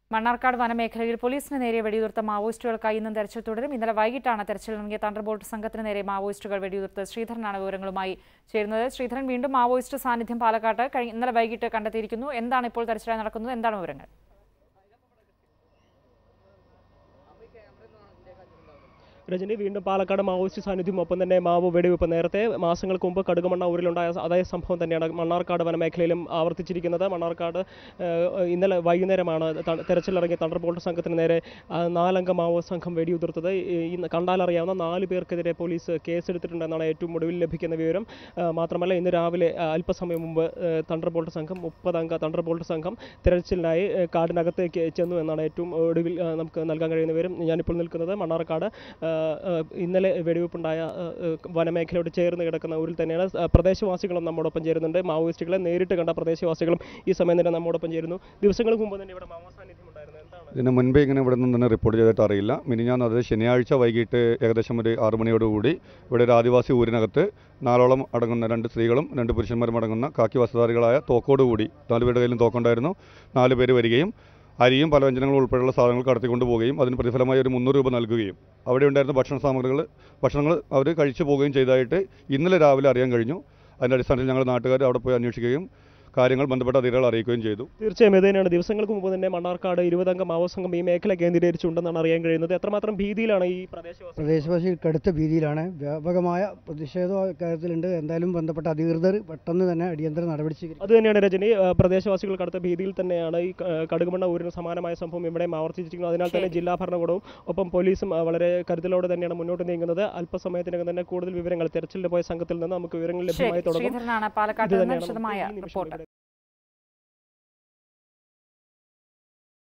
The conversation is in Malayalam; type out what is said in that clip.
മണ്ണാർക്കാട് വനമേഖലയിൽ പോലീസിന് നേരെ വെടിയുതിർത്ത മാവോയിസ്റ്റുകൾക്കായി ഇന്നും തെരച്ചിൽ തുടരും ഇന്നലെ വൈകിട്ടാണ് തെരച്ചിലിറങ്ങിയ തണ്ടർബോൾട്ട് സംഘത്തിന് നേരെ മാവോയിസ്റ്റുകൾ വെടിയുതിർത്ത് ശ്രീധരനാണ് വിവരങ്ങളുമായി ചേരുന്നത് ശ്രീധരൻ വീണ്ടും മാവോയിസ്റ്റ് സാന്നിധ്യം പാലക്കാട്ട് കഴിഞ്ഞ ഇന്നലെ വൈകിട്ട് കണ്ടെത്തിയിരിക്കുന്നു എന്താണ് ഇപ്പോൾ തെരച്ചിലായി നടക്കുന്നത് എന്താണ് വിവരങ്ങൾ രജനി വീണ്ടും പാലക്കാട് മാവോയിസ്റ്റ് സാന്നിധ്യം ഒപ്പം തന്നെ മാവോ വെടിവെപ്പ് നേരത്തെ മാസങ്ങൾക്ക് മുമ്പ് കടുകുമണ്ണ ഊരിലുണ്ടായ അതേ സംഭവം തന്നെയാണ് മണ്ണാർക്കാട് വനമേഖലയിലും ആവർത്തിച്ചിരിക്കുന്നത് മണ്ണാർക്കാട് ഏഹ്, ഇന്നലെ വൈകുന്നേരമാണ് ത- തെരച്ചിലിറങ്ങിയ തണ്ടർബോൾട്ട് സംഘത്തിന് നേരെ ആ, നാലംഗ മാവോ സംഘം വെടിയുതിർത്തത് ഈ- ഇന്ന് കണ്ടാലറിയാവുന്ന നാല് പേർക്കെതിരെ പോലീസ് കേസെടുത്തിട്ടുണ്ടെന്നാണ് ഏറ്റവും ഒടുവിൽ ലഭിക്കുന്ന വിവരം ആ, മാത്രമല്ല ഇന്ന് രാവിലെ ആ, അല്പസമയം മുമ്പ് ഏഹ്, തണ്ടർബോൾട്ട് സംഘം മുപ്പതംഗ തണ്ടർബോൾട്ട് സംഘം തെരച്ചിലിനായി ഏഹ്, കാടിനകത്തേക്ക് ചെന്നു എന്നാണ് ഏറ്റവും ഒടുവിൽ ആ, നമുക്ക് നൽകാൻ കഴിയുന്ന വിവരം ഞാനിപ്പോൾ നിൽക്കുന്നത് മണ്ണാർക്കാട് ആ, ആ, ഇന്നലെ വെടിവെപ്പുണ്ടായ ആ, ആ, വനമേഖലയോട് ചേർന്ന് കിടക്കുന്ന ഊരിൽ തന്നെയാണ് ആ, പ്രദേശവാസികളും നമ്മോടൊപ്പം ചേരുന്നുണ്ട് മാവോയിസ്റ്റുകളെ നേരിട്ട് കണ്ട പ്രദേശവാസികളും ഈ സമയം തന്നെ നമ്മോടൊപ്പം ചേരുന്നു ദിവസങ്ങൾക്ക് മുമ്പ് തന്നെ ഇവിടെ മാവോ സാന്നിധ്യം ഉണ്ടായിരുന്നു എന്താണ് ഇതിന് മുൻപേ ഇങ്ങനെ ഇവിടെ നിന്ന് തന്നെ റിപ്പോർട്ട് ചെയ്തിട്ട് അറിയില്ല മിനിഞ്ഞാന്ന് അത് ശനിയാഴ്ച വൈകിട്ട് ഏകദേശം ഒരു ആറ് മണിയോടുകൂടി ഇവിടെ ഒരു ആദിവാസി ഊരിനകത്ത് നാലോളം അടങ്ങുന്ന രണ്ട് സ്ത്രീകളും രണ്ട് പുരുഷന്മാരും അടങ്ങുന്ന കാക്കി വസ്ത്രധാരികളായ തോക്കോടുകൂടി നാല് പേരുടെ കയ്യിലും തോക്കുണ്ടായിരുന്നു നാല് പേര് വരികയും അരിയും പലവ്യഞ്ജനങ്ങളും ഉൾപ്പെടെയുള്ള സാധനങ്ങൾ കടത്തിക്കൊണ്ട് പോവുകയും അതിന് പ്രതിഫലമായി ഒരു മുന്നൂറ് രൂപ നൽകുകയും അവിടെ ഉണ്ടായിരുന്ന ഭക്ഷണ സാമഗ്രികൾ ഭക്ഷണങ്ങൾ അവർ കഴിച്ചു പോവുകയും ചെയ്തതായിട്ട് ഇന്നലെ രാവിലെ അറിയാൻ കഴിഞ്ഞു അതിൻ്റെ അടിസ്ഥാനത്തിൽ ഞങ്ങൾ നാട്ടുകാർ അവിടെ പോയി അന്വേഷിക്കുകയും കാര്യങ്ങൾ ബന്ധപ്പെട്ട അധികാരികൾ അറിയിക്കുകയും ചെയ്തു തീർച്ചയായും ഇത് തന്നെയാണ് ദിവസങ്ങൾക്ക് മുമ്പ് തന്നെ മണ്ണാർക്കാട് ഇരുപതംഗ മാവോ സംഘം ഈ മേഖല കേന്ദ്രീകരിച്ചുണ്ടെന്നാണ് അറിയാൻ കഴിയുന്നത് എത്രമാത്രം ഭീതിയിലാണ് ഈ പ്രദേശവാസി പ്രദേശവാസി കടുത്ത ഭീതിയിലാണ് വ്യാപകമായ പ്രതിഷേധം കാര്യത്തിലുണ്ട് എന്തായാലും ബന്ധപ്പെട്ട അധികൃതർ പെട്ടെന്ന് തന്നെ അടിയന്തര നടപടി സ്വീകരിക്കും അത് തന്നെയാണ് രജനി ആ, പ്രദേശവാസികൾ കടുത്ത ഭീതിയിൽ തന്നെയാണ് ഈ ക- കടുകുമണ്ണ ഊരിന് സമാനമായ സംഭവം ഇവിടെ ആവർത്തിച്ചിരിക്കുന്നത് അതിനാൽ തന്നെ ജില്ലാ ഭരണകൂടവും ഒപ്പം പോലീസും ആ, വളരെ കരുതലോടെ തന്നെയാണ് മുന്നോട്ട് നീങ്ങുന്നത് അല്പസമയത്തിനകം തന്നെ കൂടുതൽ വിവരങ്ങൾ തെരച്ചിലിന് പോയ സംഘത്തിൽ നിന്ന് നമുക്ക് വിവരങ്ങൾ ശരി ലഭ്യമായി തുടങ്ങും ശ്രീധരനാണ് ഇത് പാലക്കാട്ട് നിന്ന് തന്നെയാണ് വിശദമായ നമുക്ക് ഈ നിമിഷം റിപ്പോർട്ട്